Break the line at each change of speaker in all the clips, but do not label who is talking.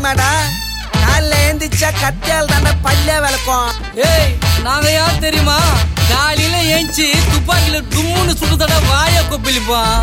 தெரியுமாடா காலைல ஏந்திரிச்சா கத்தியால் தானே பல்ல விளக்கும்
ஏய் நாங்க யார் தெரியுமா காலையில ஏஞ்சி துப்பாக்கில தும்முன்னு சுடுதட வாய கொப்பளிப்போம்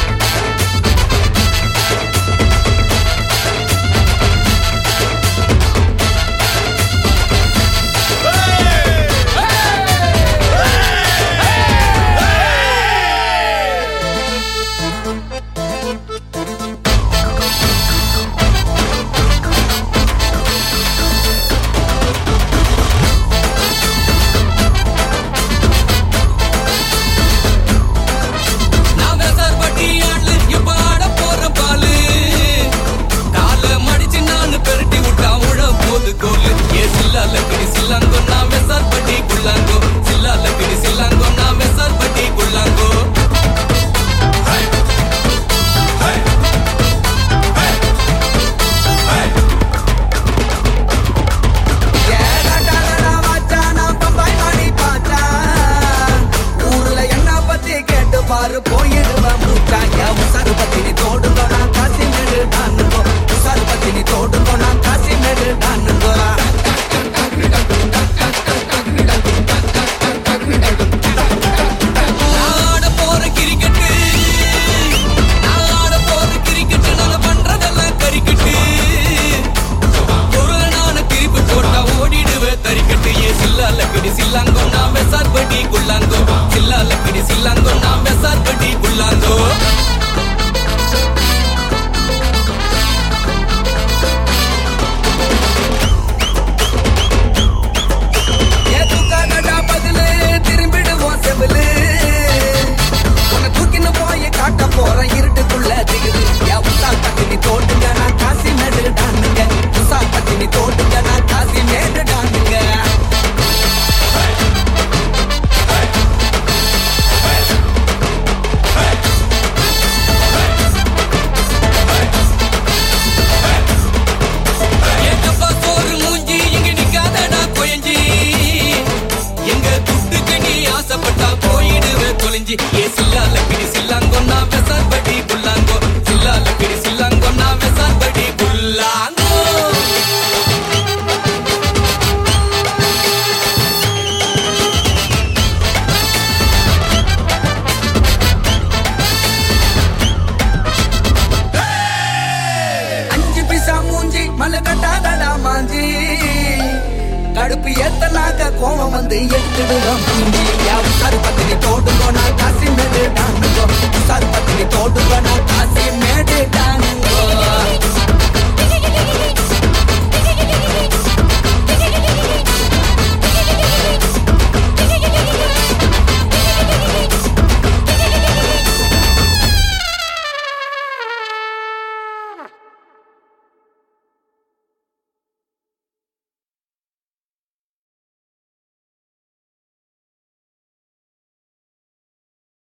நான் விசார்பட்டி ஆளு, இப்ப ஆடப் போற பாலு. காலை மடிச்சு நானு பெரட்டி விட்டா உழ போது கோலு. ஏ சில்லால கிடி சில்லாங்கோ, நான் விசார்பட்டி குள்ளாங்கோ. சில்லால கிடி சில்லாங்கோ, நான் விசார்பட்டி குள்ளாங்கோ.
ஏடாடாடா மச்சான், நான் பம்பாய் மணி பாச்சான். ஊர்ல என்ன பத்தி கேட்டு பாரு போயிடுவேன் மூச்சான். என் உசாரு பத்தி நீ தோடுங்கோ, நான் காசிமேடு டானுங்கோ. உசாரு பத்தி நீ தோடுங்கோ, நான் காசிமேடு டானுங்கோ.
நான் ஆடப் போற கிரிக்கெட்டு. நான் ஆடப் போற கிரிக்கெட்டு, நாங்க பண்றதெல்லாம் கரிக்கெட்டு. ஒரு நான திருப்பி போட்டா ஓடிடுவேன் தறிக்கட்டு. ஏ சில்லால கிடி சில்லாங்கோ, நான் விசார்பட்டி குள்ளாங்கோ. சில்லால கிடி சில்லாங்கோ, நான் விசார்பட்டி குள்ளாங்கோ.
ஏத்துக்காதடா பதிலு, திரும்பிடுவோம் செவிலு. உன்னை தூக்கின்னு போய் காட்ட போறேன் இருட்டுக்குள்ள திகிலு. என் உசார் பத்தி நீ தோட்டுங்க, நான் காசிமேடு டானுங்க. உசார் பத்தி நீ தோட்டுங்க, நான் காசிமேடு டானுங்க.
ஏக்கப்பா சோறு மூஞ்சி, இங்க நிக்காதடா கொயஞ்சி. எங்க துட்டுக்கு நீ ஆசைப்பட்டா போயிடுவே தொலைஞ்சி. ஏ சில்லால கிடி சில்லாங்கோ, நான் விசார்பட்டி குள்ளாங்கோ. சில்லால கிடி சில்லாங்கோ, நான் விசார்பட்டி குள்ளாங்கோ.
அஞ்சு பிசா மூஞ்சி மலை கட்டாதடா மாஞ்சி கடுப்பு ஏத்தனாக்க கோவம் வந்து எடுத்துடுவோம் பூஞ்சி உசாரு பத்தினி தோடுங்கோ நான் காசி மேடு டானுங்கோ உசாரு பத்தினி தோடுங்கோ நான் காசி மேடு டானுங்க